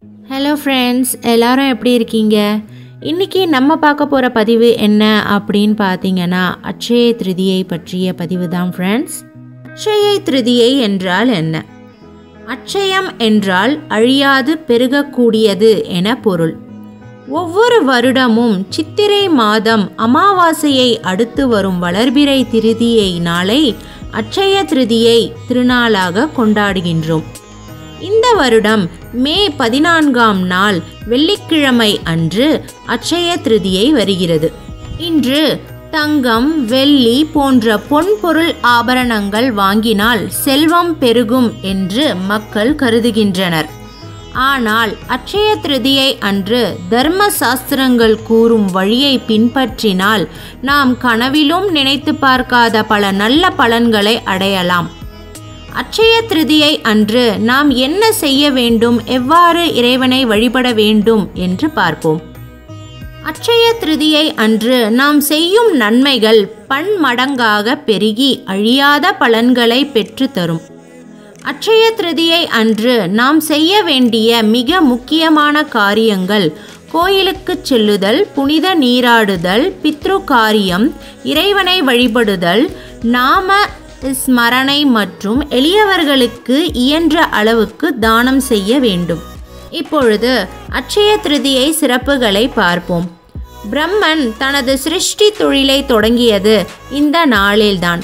hello friends எல்லாரும் எப்படி இருக்கீங்க இன்றைக்கி நம்ம பார்க்க போகிற பதிவு என்ன அப்படின்னு பார்த்தீங்கன்னா அட்சய திருதியை பற்றிய பதிவு தான் ஃப்ரெண்ட்ஸ் அட்சய திருதியை என்றால் என்ன அட்சயம் என்றால் அழியாது பெருகக்கூடியது என பொருள் ஒவ்வொரு வருடமும் சித்திரை மாதம் அமாவாசையை அடுத்து வரும் வளர்பிறை திருதியை நாளை அட்சய திருதியை திருநாளாக கொண்டாடுகின்றோம் இந்த வருடம் மே பதினான்காம் நாள் வெள்ளிக்கிழமை அன்று அட்சய திருதியை வருகிறது இன்று தங்கம் வெள்ளி போன்ற பொன்பொருள் ஆபரணங்கள் வாங்கினால் செல்வம் பெருகும் என்று மக்கள் கருதுகின்றனர் ஆனால் அட்சய திருதியை அன்று தர்ம சாஸ்திரங்கள் கூறும் வழியை பின்பற்றினால் நாம் கனவிலும் நினைத்து பார்க்காத பல நல்ல பலன்களை அடையலாம் அட்சய திருதியை அன்று நாம் என்ன செய்ய வேண்டும் எவ்வாறு இறைவனை வழிபட வேண்டும் என்று பார்ப்போம் அட்சய திருதியை அன்று நாம் செய்யும் நன்மைகள் பன்மடங்காக பெருகி அழியாத பலன்களை பெற்று தரும் அட்சய திருதியை அன்று நாம் செய்ய வேண்டிய மிக முக்கியமான காரியங்கள் கோயிலுக்கு செல்லுதல் புனித நீராடுதல் பித்ரு காரியம் இறைவனை வழிபடுதல் நாம ஸ்மரணை மற்றும் எளியவர்களுக்கு இயன்ற அளவுக்கு தானம் செய்ய வேண்டும் இப்பொழுது அட்சய திருதியை சிறப்புகளை பார்ப்போம் பிரம்மன் தனது சிருஷ்டி தொழிலை தொடங்கியது இந்த நாளில்தான்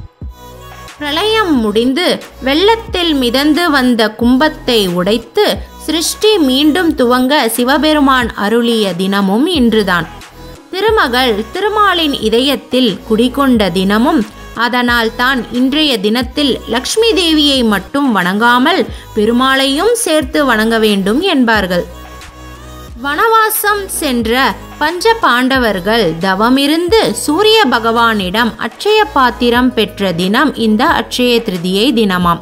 பிரளயம் முடிந்து வெள்ளத்தில் மிதந்து வந்த கும்பத்தை உடைத்து சிருஷ்டி மீண்டும் துவங்க சிவபெருமான் அருளிய தினமும் இன்றுதான் திருமகள் திருமாலின் இதயத்தில் குடிகொண்ட தினமும் அதனால் தான் இன்றைய தினத்தில் லக்ஷ்மி தேவியை மட்டும் வணங்காமல் பெருமாளையும் சேர்த்து வணங்க வேண்டும் என்பார்கள் வனவாசம் சென்ற பஞ்ச பாண்டவர்கள் தவமிருந்து சூரிய பகவானிடம் அட்சய பாத்திரம் பெற்ற தினம் இந்த அட்சய திருதியை தினமாம்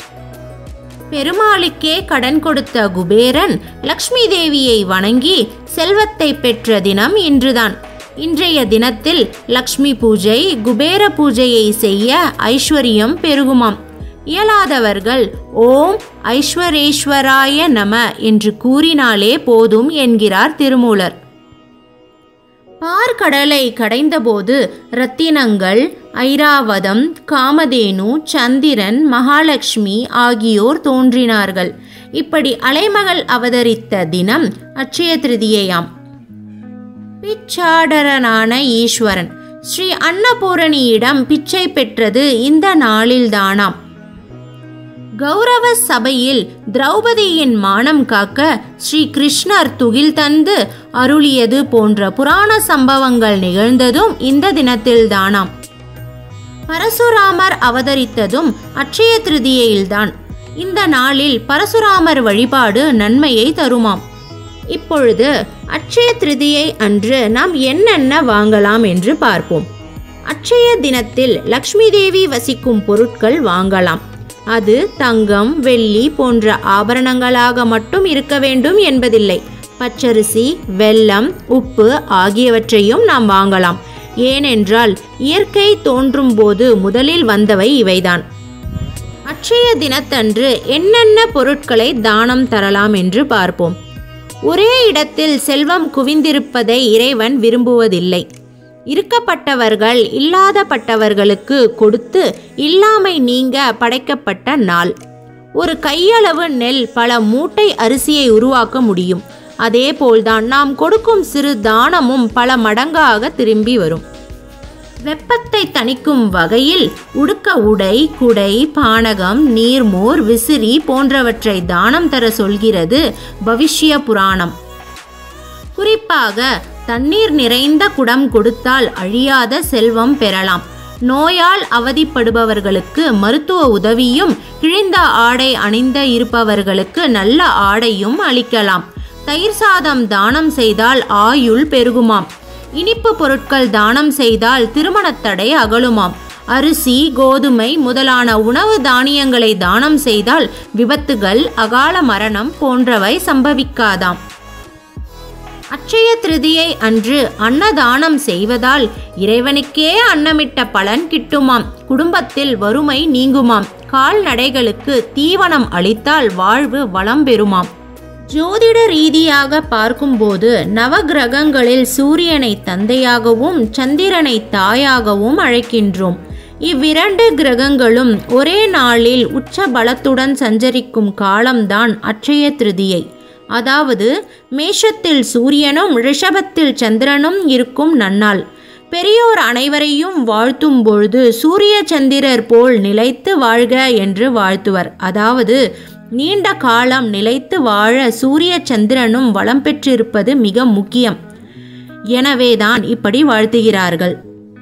பெருமாளுக்கே கடன் கொடுத்த குபேரன் லக்ஷ்மி தேவியை வணங்கி செல்வத்தை பெற்ற தினம் இன்றுதான் இன்றைய தினத்தில் லக்ஷ்மி பூஜை குபேர பூஜையை செய்ய ஐஸ்வர்யம் பெருகுமாம் இயலாதவர்கள் ஓம் ஐஸ்வரேஸ்வராய நம என்று கூறினாலே போதும் என்கிறார் திருமூலர் பார்க்கடலை கடைந்தபோது ரத்தினங்கள் ஐராவதம் காமதேனு சந்திரன் மகாலட்சுமி ஆகியோர் தோன்றினார்கள் இப்படி அலைமகள் அவதரித்த தினம் அட்சய திருதியையாம் பிச்சாடரனான ஈஸ்வரன் ஸ்ரீ அன்னபூரணியிடம் பிச்சை பெற்றது இந்த நாளில்தானாம் கௌரவ சபையில் திரௌபதியின் மானம் காக்க ஸ்ரீ கிருஷ்ணர் துகில் தந்து அருளியது போன்ற புராண சம்பவங்கள் நிகழ்ந்ததும் இந்த தினத்தில்தானாம் பரசுராமர் அவதரித்ததும் அட்சய திருதியில்தான் இந்த நாளில் பரசுராமர் வழிபாடு நன்மையை தருமாம் இப்பொழுது அட்சய திருதியை அன்று நாம் என்னென்ன வாங்கலாம் என்று பார்ப்போம் அட்சய தினத்தில் லக்ஷ்மி தேவி வசிக்கும் பொருட்கள் வாங்கலாம் அது தங்கம் வெள்ளி போன்ற ஆபரணங்களாக மட்டும் இருக்க வேண்டும் என்பதில்லை பச்சரிசி வெல்லம் உப்பு ஆகியவற்றையும் நாம் வாங்கலாம் ஏனென்றால் இயற்கை தோன்றும் போது முதலில் வந்தவை இவைதான் அட்சய தினத்தன்று என்னென்ன பொருட்களை தானம் தரலாம் என்று பார்ப்போம் ஒரே இடத்தில் செல்வம் குவிந்திருப்பதை இறைவன் விரும்புவதில்லை இருக்கப்பட்டவர்கள் இல்லாதப்பட்டவர்களுக்கு கொடுத்து இல்லாமை நீங்க படைக்கப்பட்ட நாள் ஒரு கையளவு நெல் பல மூட்டை அரிசியை உருவாக்க முடியும் அதேபோல்தான் நாம் கொடுக்கும் சிறு தானமும் பல மடங்காக திரும்பி வரும் வெப்பத்தை தணிக்கும் வகையில் உடுக்க உடை குடை பானகம் நீர்மோர் விசிறி போன்றவற்றை தானம் தர சொல்கிறது பவிஷ்ய புராணம் குறிப்பாக தண்ணீர் நிறைந்த குடம் கொடுத்தால் அழியாத செல்வம் பெறலாம் நோயால் அவதிப்படுபவர்களுக்கு மருத்துவ உதவியும் கிழிந்த ஆடை அணிந்த இருப்பவர்களுக்கு நல்ல ஆடையும் அளிக்கலாம் தயிர் சாதம் தானம் செய்தால் ஆயுள் பெருகுமாம் இனிப்பு பொருட்கள் தானம் செய்தால் திருமணத்தடை அகலுமாம் அரிசி கோதுமை முதலான உணவு தானியங்களை தானம் செய்தால் விபத்துகள் அகால மரணம் போன்றவை சம்பவிக்காதாம் அட்சய திருதியை அன்று அன்னதானம் செய்வதால் இறைவனுக்கே அன்னமிட்ட பலன் கிட்டுமாம் குடும்பத்தில் வறுமை நீங்குமாம் கால்நடைகளுக்கு தீவனம் அளித்தால் வாழ்வு வளம் பெறுமாம் ஜோதிட ரீதியாக பார்க்கும்போது நவகிரகங்களில் சூரியனை தந்தையாகவும் சந்திரனை தாயாகவும் அழைக்கின்றோம் இவ்விரண்டு கிரகங்களும் ஒரே நாளில் உச்ச பலத்துடன் சஞ்சரிக்கும் காலம்தான் அட்சய திருதியை அதாவது மேஷத்தில் சூரியனும் ரிஷபத்தில் சந்திரனும் இருக்கும் நன்னாள் பெரியோர் அனைவரையும் வாழ்த்தும் பொழுது சூரிய சந்திரர் போல் நிலைத்து வாழ்க என்று வாழ்த்துவர் அதாவது நீண்ட காலம் நிலைத்து வாழ சூரிய சந்திரனும் வளம் பெற்றிருப்பது மிக முக்கியம் எனவேதான் இப்படி வாழ்த்துகிறார்கள்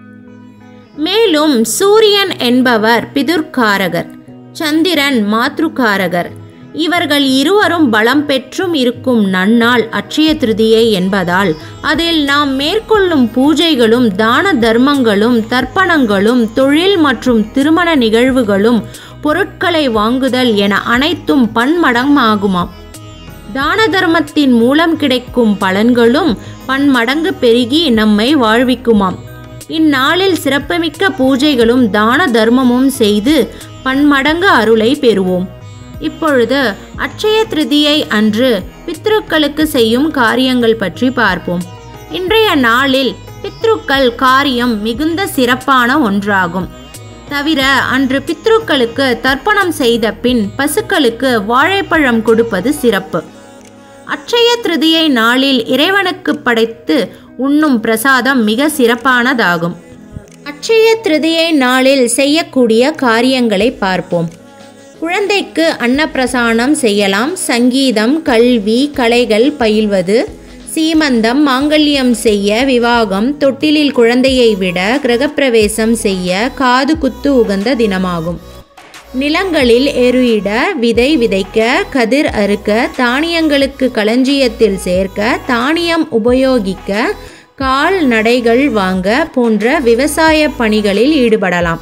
மேலும் சூரியன் என்பவர் பிதுர்காரகர் சந்திரன் மாத்ருகாரகர் இவர்கள் இருவரும் பலம் பெற்றும் இருக்கும் நன்னாள் அட்சய திருதியை என்பதால் அதில் நாம் மேற்கொள்ளும் பூஜைகளும் தான தர்மங்களும் தர்ப்பணங்களும் தொழில் மற்றும் திருமண நிகழ்வுகளும் பொருட்களை வாங்குதல் என அனைத்தும் பன்மடங்காகுமாம் தான தர்மத்தின் மூலம் கிடைக்கும் பலன்களும் பன்மடங்கு பெருகி நம்மை வாழ்விக்குமாம் இந்நாளில் சிறப்புமிக்க பூஜைகளும் தான தர்மமும் செய்து பன்மடங்கு அருளை பெறுவோம் இப்பொழுது அட்சய திருதியை அன்று பித்ருக்களுக்கு செய்யும் காரியங்கள் பற்றி பார்ப்போம் இன்றைய நாளில் பித்ருக்கள் காரியம் மிகுந்த சிறப்பான ஒன்றாகும் தவிர அன்று பித்ருக்களுக்கு தர்ப்பணம் செய்த பின் பசுக்களுக்கு வாழைப்பழம் கொடுப்பது சிறப்பு அட்சய திருதியை நாளில் இறைவனுக்கு படைத்து உண்ணும் பிரசாதம் மிக சிறப்பானதாகும் அட்சய திருதியை நாளில் செய்யக்கூடிய காரியங்களை பார்ப்போம் குழந்தைக்கு அன்னப்பிரசானம் செய்யலாம் சங்கீதம் கல்வி கலைகள் பயில்வது சீமந்தம் மாங்கல்யம் செய்ய விவாகம் தொட்டிலில் குழந்தையை விட கிரகப்பிரவேசம் செய்ய காது குத்து உகந்த தினமாகும் நிலங்களில் எருயிட விதை விதைக்க கதிர் அறுக்க தானியங்களுக்கு களஞ்சியத்தில் சேர்க்க தானியம் உபயோகிக்க கால்நடைகள் வாங்க போன்ற விவசாய பணிகளில் ஈடுபடலாம்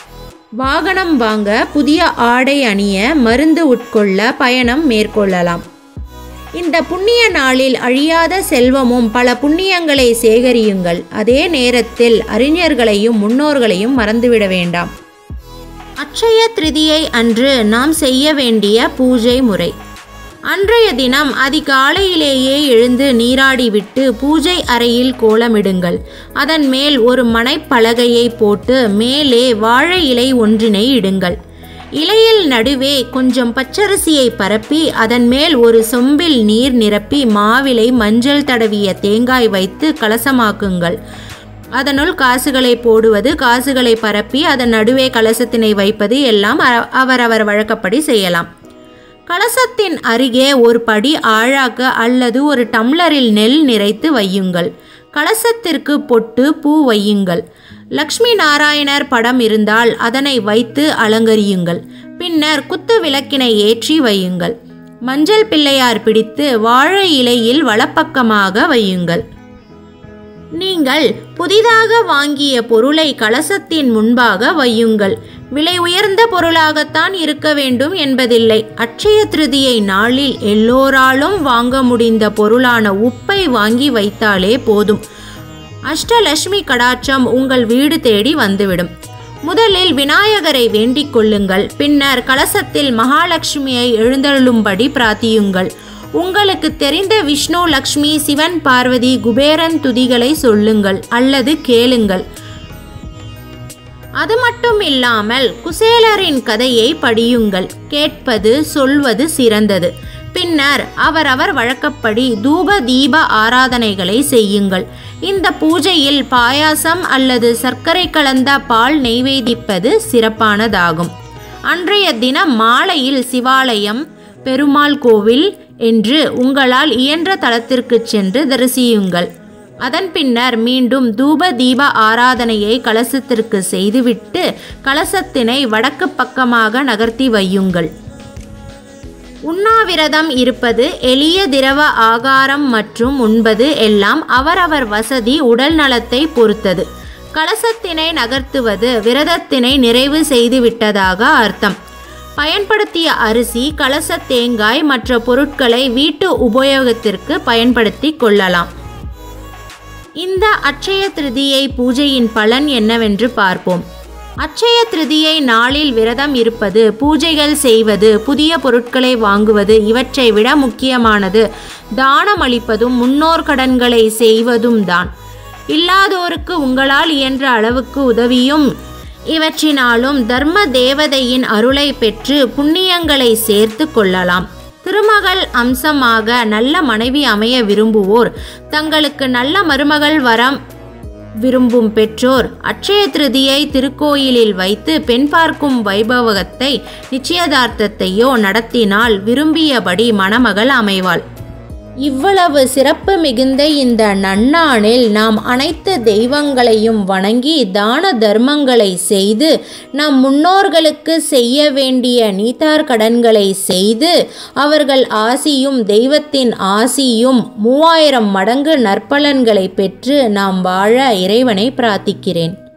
வாகனம் வாங்க புதிய ஆடை அணிய மருந்து உட்கொள்ள பயணம் மேற்கொள்ளலாம் இந்த புண்ணிய நாளில் அழியாத செல்வமும் பல புண்ணியங்களை சேகரியுங்கள் அதே நேரத்தில் அறிஞர்களையும் முன்னோர்களையும் மறந்துவிட வேண்டாம் அட்சய திருதியை அன்று நாம் செய்ய வேண்டிய பூஜை முறை அன்றைய தினம் அதிகாலையிலேயே எழுந்து நீராடிவிட்டு பூஜை அறையில் கோலமிடுங்கள் அதன் மேல் ஒரு மனைப்பலகையை போட்டு மேலே வாழை இலை ஒன்றினை இடுங்கள் இலையில் நடுவே கொஞ்சம் பச்சரிசியை பரப்பி அதன் மேல் ஒரு சொம்பில் நீர் நிரப்பி மாவிலை மஞ்சள் தடவிய தேங்காய் வைத்து கலசமாக்குங்கள் அதனுள் காசுகளை போடுவது காசுகளை பரப்பி அதன் நடுவே கலசத்தினை வைப்பது எல்லாம் அ- அவரவர் வழக்கப்படி செய்யலாம் கலசத்தின் அருகே ஒரு படி ஆழாக்க அல்லது ஒரு டம்ளரில் நெல் நிறைத்து வையுங்கள் கலசத்திற்கு பொட்டு பூ வையுங்கள் லக்ஷ்மி நாராயணர் படம் இருந்தால் அதனை வைத்து அலங்கரியுங்கள் பின்னர் குத்து விளக்கினை ஏற்றி வையுங்கள் மஞ்சள் பிள்ளையார் பிடித்து வாழை இலையில் வலப்பக்கமாக வையுங்கள் நீங்கள் புதிதாக வாங்கிய பொருளை கலசத்தின் முன்பாக வையுங்கள் விலை உயர்ந்த பொருளாகத்தான் இருக்க வேண்டும் என்பதில்லை அட்சய திருதியை நாளில் எல்லோராலும் வாங்க முடிந்த பொருளான உப்பை வாங்கி வைத்தாலே போதும் அஷ்டலட்சுமி கடாட்சம் உங்கள் வீடு தேடி வந்துவிடும் முதலில் விநாயகரை வேண்டிக் கொள்ளுங்கள் பின்னர் கலசத்தில் மகாலட்சுமியை எழுந்தருளும்படி பிரார்த்தியுங்கள் உங்களுக்கு தெரிந்த விஷ்ணு லக்ஷ்மி சிவன் பார்வதி குபேரன் துதிகளை சொல்லுங்கள் அல்லது கேளுங்கள் அது மட்டும் இல்லாமல் குசேலரின் கதையை படியுங்கள் கேட்பது சொல்வது சிறந்தது பின்னர் அவரவர் வழக்கப்படி தூப தீப ஆராதனைகளை செய்யுங்கள் இந்த பூஜையில் பாயாசம் அல்லது சர்க்கரை கலந்த பால் நெய்வேதிப்பது சிறப்பானதாகும் அன்றைய தினம் மாலையில் சிவாலயம் பெருமாள் கோவில் என்று உங்களால் இயன்ற தலத்திற்கு சென்று தரிசியுங்கள் அதன் பின்னர் மீண்டும் தூப தீப ஆராதனையை கலசத்திற்கு செய்துவிட்டு கலசத்தினை வடக்கு பக்கமாக நகர்த்தி வையுங்கள் உண்ணாவிரதம் இருப்பது எளிய திரவ ஆகாரம் மற்றும் உண்பது எல்லாம் அவரவர் வசதி உடல் நலத்தை பொறுத்தது கலசத்தினை நகர்த்துவது விரதத்தினை நிறைவு செய்து விட்டதாக அர்த்தம் பயன்படுத்திய அரிசி கலச தேங்காய் மற்ற பொருட்களை வீட்டு உபயோகத்திற்கு பயன்படுத்தி கொள்ளலாம் இந்த அட்சய திருதியை பூஜையின் பலன் என்னவென்று பார்ப்போம் அட்சய திருதியை நாளில் விரதம் இருப்பது பூஜைகள் செய்வது புதிய பொருட்களை வாங்குவது இவற்றை விட முக்கியமானது தானம் அளிப்பதும் முன்னோர் கடன்களை செய்வதும் தான் இல்லாதோருக்கு உங்களால் இயன்ற அளவுக்கு உதவியும் இவற்றினாலும் தர்ம தேவதையின் அருளை பெற்று புண்ணியங்களை சேர்த்து கொள்ளலாம் திருமகள் அம்சமாக நல்ல மனைவி அமைய விரும்புவோர் தங்களுக்கு நல்ல மருமகள் வரம் விரும்பும் பெற்றோர் அட்சய திருதியை திருக்கோயிலில் வைத்து பெண் பார்க்கும் வைபவத்தை நிச்சயதார்த்தத்தையோ நடத்தினால் விரும்பியபடி மணமகள் அமைவாள் இவ்வளவு சிறப்பு மிகுந்த இந்த நன்னாளில் நாம் அனைத்து தெய்வங்களையும் வணங்கி தான தர்மங்களை செய்து நம் முன்னோர்களுக்கு செய்ய வேண்டிய நீத்தார் கடன்களை செய்து அவர்கள் ஆசியும் தெய்வத்தின் ஆசியும் மூவாயிரம் மடங்கு நற்பலன்களை பெற்று நாம் வாழ இறைவனை பிரார்த்திக்கிறேன்